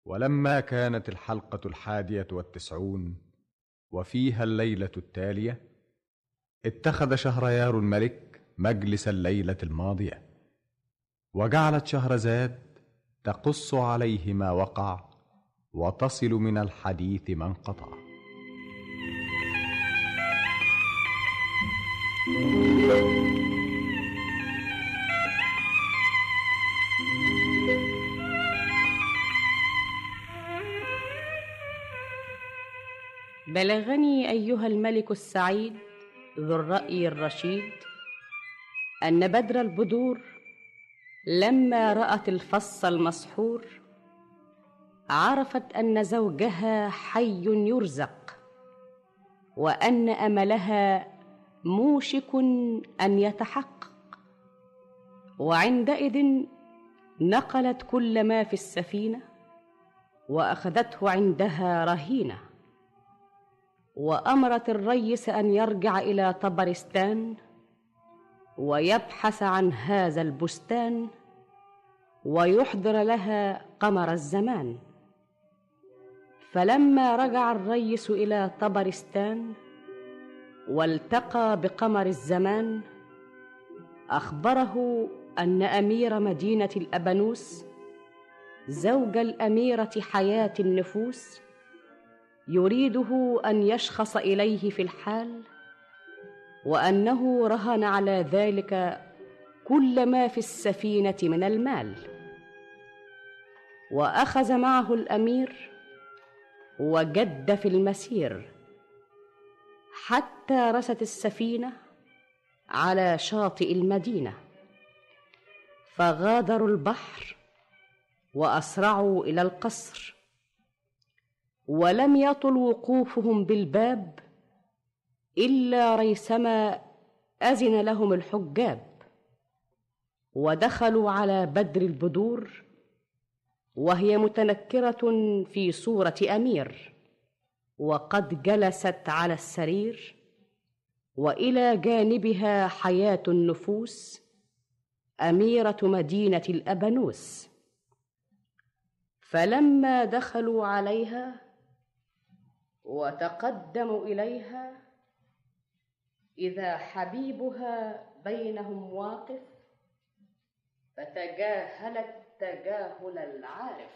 ولما كانت الحلقة الحادية والتسعون وفيها الليلة التالية اتخذ شهريار الملك مجلس الليلة الماضية وجعلت شهرزاد تقص عليه ما وقع وتصل من الحديث ما انقطع بلغني ايها الملك السعيد ذو الراي الرشيد ان بدر البدور لما رات الفص المسحور عرفت ان زوجها حي يرزق وان املها موشك ان يتحقق وعندئذ نقلت كل ما في السفينه واخذته عندها رهينه وامرت الريس ان يرجع الى طبرستان ويبحث عن هذا البستان ويحضر لها قمر الزمان فلما رجع الريس الى طبرستان والتقى بقمر الزمان اخبره ان امير مدينه الابانوس زوج الاميره حياه النفوس يريده ان يشخص اليه في الحال وانه رهن على ذلك كل ما في السفينه من المال واخذ معه الامير وجد في المسير حتى رست السفينه على شاطئ المدينه فغادروا البحر واسرعوا الى القصر ولم يطل وقوفهم بالباب الا ريثما اذن لهم الحجاب ودخلوا على بدر البدور وهي متنكره في صوره امير وقد جلست على السرير والى جانبها حياه النفوس اميره مدينه الابانوس فلما دخلوا عليها وتقدموا اليها اذا حبيبها بينهم واقف فتجاهلت تجاهل العارف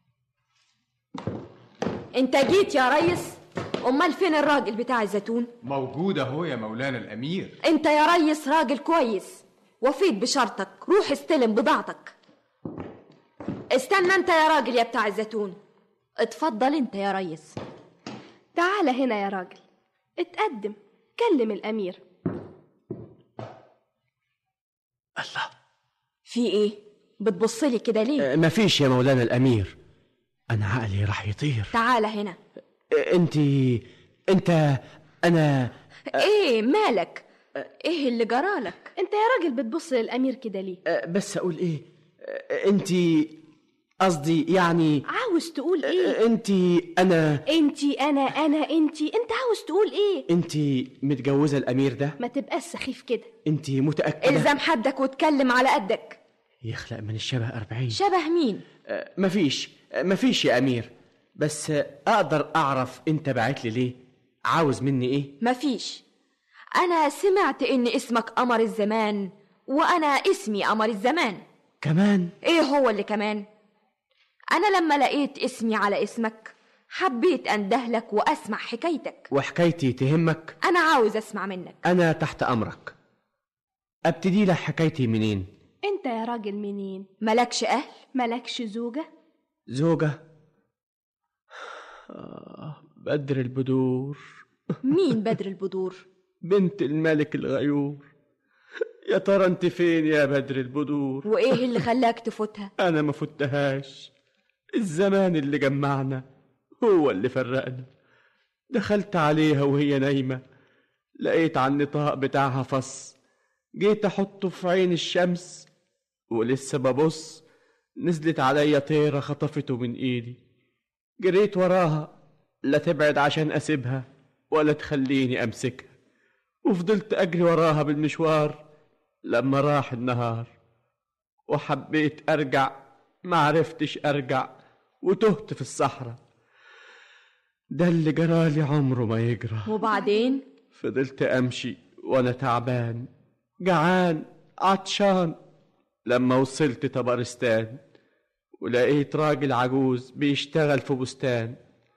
انت جيت يا ريس امال فين الراجل بتاع الزيتون موجود اهو يا مولانا الامير انت يا ريس راجل كويس وفيت بشرطك روح استلم بضاعتك استنى انت يا راجل يا بتاع الزيتون اتفضل انت يا ريس تعال هنا يا راجل اتقدم كلم الأمير الله في ايه بتبصلي كده ليه آه، مفيش يا مولانا الأمير أنا عقلي راح يطير تعال هنا آه، أنت أنت أنا ايه مالك ايه اللي جرالك انت يا راجل بتبص للأمير كده ليه آه، بس أقول إيه آه، أنت قصدي يعني عاوز تقول ايه آه، أنت أنا انتي انا انا انتي انت عاوز تقول ايه أنت متجوزة الأمير ده ما تبقاش سخيف كده أنت متأكدة الزم حدك واتكلم على قدك يخلق من الشبه أربعين شبه مين آه، مفيش آه، مفيش يا أمير بس آه، أقدر أعرف أنت بعت لي ليه عاوز مني إيه مفيش انا سمعت ان اسمك قمر الزمان وانا اسمي قمر الزمان كمان ايه هو اللي كمان انا لما لقيت اسمي على اسمك حبيت اندهلك واسمع حكايتك وحكايتي تهمك انا عاوز اسمع منك أنا تحت أمرك أبتدي لك حكايتي منين انت يا راجل منين ملكش اهل ملكش زوجة زوجة آه بدر البدور مين بدر البدور بنت الملك الغيور يا ترى انت فين يا بدر البدور وايه اللي خلاك تفوتها انا ما فتهاش الزمان اللي جمعنا هو اللي فرقنا دخلت عليها وهي نايمة لقيت على النطاق بتاعها فص جيت احطه في عين الشمس ولسه ببص نزلت عليا طيرة خطفته من ايدي جريت وراها لا تبعد عشان اسيبها ولا تخليني امسكها وفضلت اجري وراها بالمشوار لما راح النهار وحبيت ارجع معرفتش ارجع وتهت في الصحراء ده اللي جرالي عمره ما يجرى وبعدين فضلت امشي وانا تعبان جعان عطشان لما وصلت طبرستان ولقيت راجل عجوز بيشتغل في بستان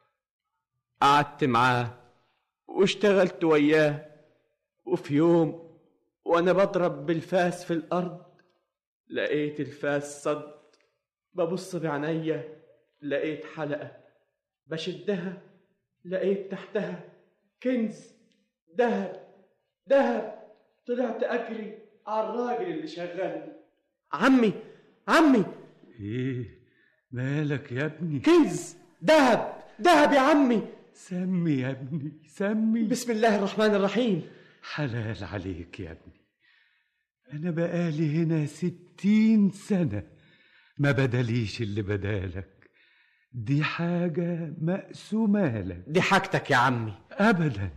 قعدت معاه واشتغلت وياه وفي يوم وانا بضرب بالفاس في الارض لقيت الفاس صد ببص بعينيا لقيت حلقه بشدها لقيت تحتها كنز دهب دهب طلعت اجري على الراجل اللي شغلني عمي عمي ايه مالك يا ابني كنز دهب دهب يا عمي سمي يا ابني سمي بسم الله الرحمن الرحيم حلال عليك يا ابني انا بقالي هنا ستين سنة ما بدليش اللي بدالك دي حاجة مقسومة لك دي حاجتك يا عمي ابدا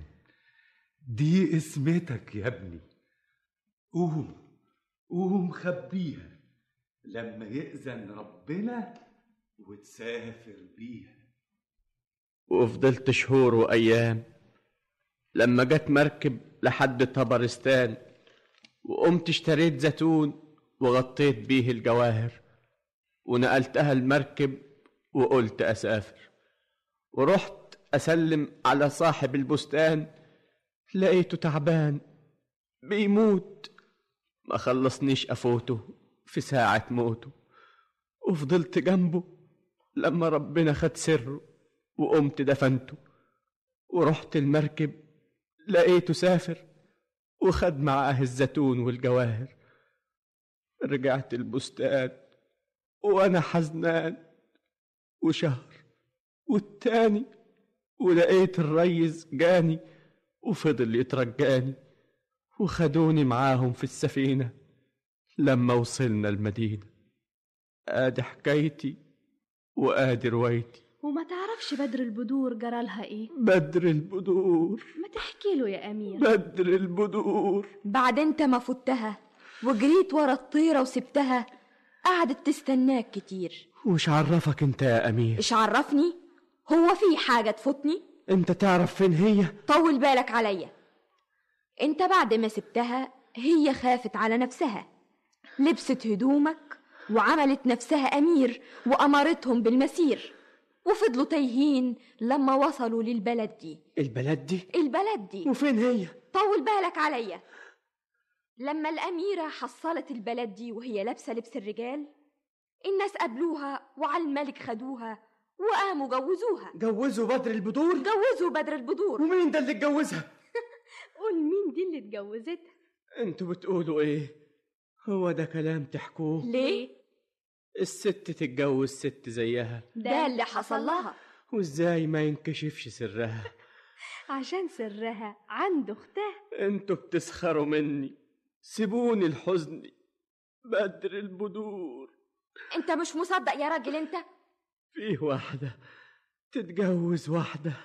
دي اسمتك يا ابني قوم قوم خبيها لما يأذن ربنا وتسافر بيها وفضلت شهور وايام لما جت مركب لحد طبرستان وقمت اشتريت زيتون وغطيت بيه الجواهر ونقلتها المركب وقلت اسافر ورحت اسلم على صاحب البستان لقيته تعبان بيموت ما خلصنيش افوته في ساعة موته وفضلت جنبه لما ربنا خد سره وقمت دفنته ورحت المركب لقيته سافر وخد معاه الزيتون والجواهر رجعت البستان وانا حزنان وشهر والتاني ولقيت الريس جاني وفضل يترجاني وخدوني معاهم في السفينة لما وصلنا المدينة ادي حكايتي وادي روايتي وما تعرفش بدر البدور جرالها ايه بدر البدور ما تحكي له يا امير بدر البدور بعد انت ما فتها وجريت ورا الطيرة وسبتها قعدت تستناك كتير وش عرفك انت يا امير ايش عرفني هو في حاجة تفوتني انت تعرف فين هي طول بالك عليا انت بعد ما سبتها هي خافت على نفسها لبست هدومك وعملت نفسها امير وامرتهم بالمسير وفضلوا تايهين لما وصلوا للبلد دي البلد دي البلد دي وفين هي طول بالك عليا لما الأميرة حصلت البلد دي وهي لابسة لبس الرجال الناس قابلوها وعلى الملك خدوها وقاموا جوزوها جوزوا بدر البدور جوزوا بدر البدور ومين ده اللي اتجوزها قول مين دي اللي اتجوزتها انتوا بتقولوا ايه هو ده كلام تحكوه ليه؟ الست تتجوز ست زيها ده اللي حصل لها وازاي ما ينكشفش سرها عشان سرها عند اختها انتوا بتسخروا مني سيبوني الحزن بدر البدور انت مش مصدق يا راجل انت فيه واحدة تتجوز واحدة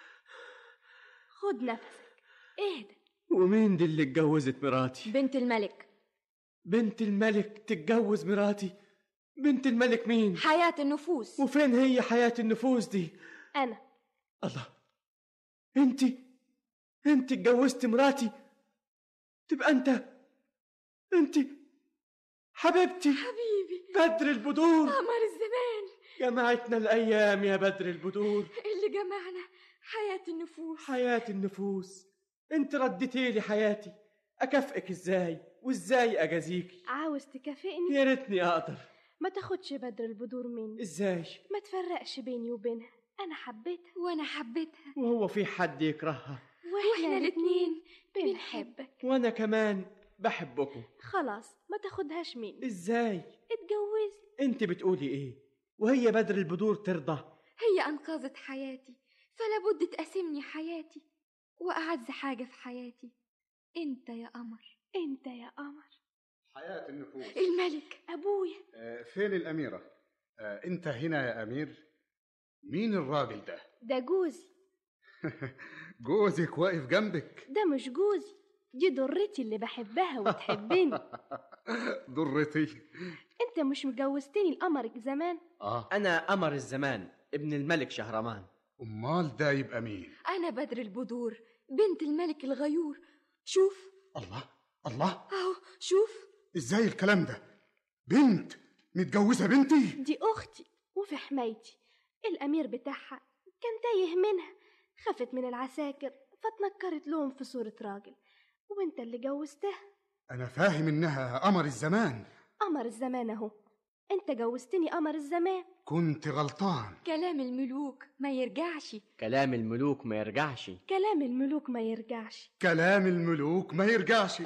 خد نفسك اهدى ومين دي اللي اتجوزت مراتي بنت الملك بنت الملك تتجوز مراتي بنت الملك مين حياة النفوس وفين هي حياة النفوس دي انا الله انت انت اتجوزت مراتي تبقى انت انت حبيبتي حبيبي بدر البدور قمر الزمان جمعتنا الايام يا بدر البدور اللي جمعنا حياة النفوس حياة النفوس انت رديتي لي حياتي اكافئك ازاي وازاي اجازيكي عاوز تكافئني يا ريتني اقدر ما تاخدش بدر البدور مني ازاي ما تفرقش بيني وبينها انا حبيتها وانا حبيتها وهو في حد يكرهها واحنا الاتنين بنحبك وانا كمان بحبكم خلاص ما تاخدهاش مني ازاي اتجوزني انت بتقولي ايه وهي بدر البدور ترضى هي أنقذت حياتي فلا بد تقاسمني حياتي وأعز حاجة في حياتي أنت يا قمر انت يا قمر حياة النفوس الملك ابويا آه، فين الأميرة؟ آه، أنت هنا يا أمير؟ مين الراجل ده؟ ده جوزي جوزك واقف جنبك ده مش جوزي دي ضرتي اللي بحبها وتحبني ضرتي انت مش مجوزتني لقمرك زمان اه أنا قمر الزمان ابن الملك شهرمان امال ده يبقى مين أنا بدر البدور بنت الملك الغيور شوف الله الله أهو شوف ازاي الكلام ده بنت متجوزه بنتي دي اختي وفي حمايتي الامير بتاعها كان تايه منها خافت من العساكر فاتنكرت لهم في صورة راجل وانت اللي جوزتها انا فاهم انها قمر الزمان قمر الزمان اهو انت جوزتني قمر الزمان كنت غلطان كلام الملوك ما يرجعش كلام الملوك ما يرجعش كلام الملوك ما يرجعش كلام الملوك ما يرجعش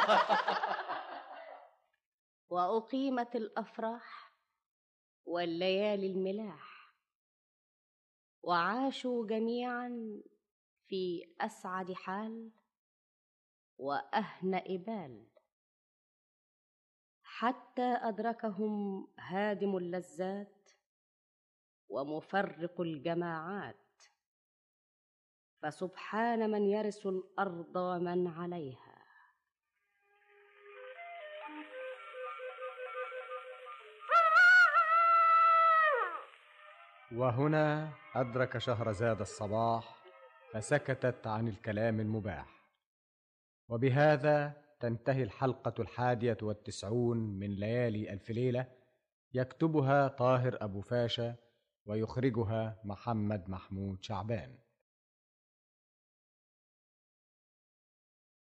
وأقيمت الأفراح والليالي الملاح وعاشوا جميعا في أسعد حال وأهنأ بال حتى أدركهم هادم اللذات ومفرق الجماعات فسبحان من يرث الأرض ومن عليها وهنا أدرك شهرزاد الصباح فسكتت عن الكلام المباح وبهذا تنتهي الحلقة الحادية والتسعون من ليالي ألف ليلة يكتبها طاهر أبو فاشا ويخرجها محمد محمود شعبان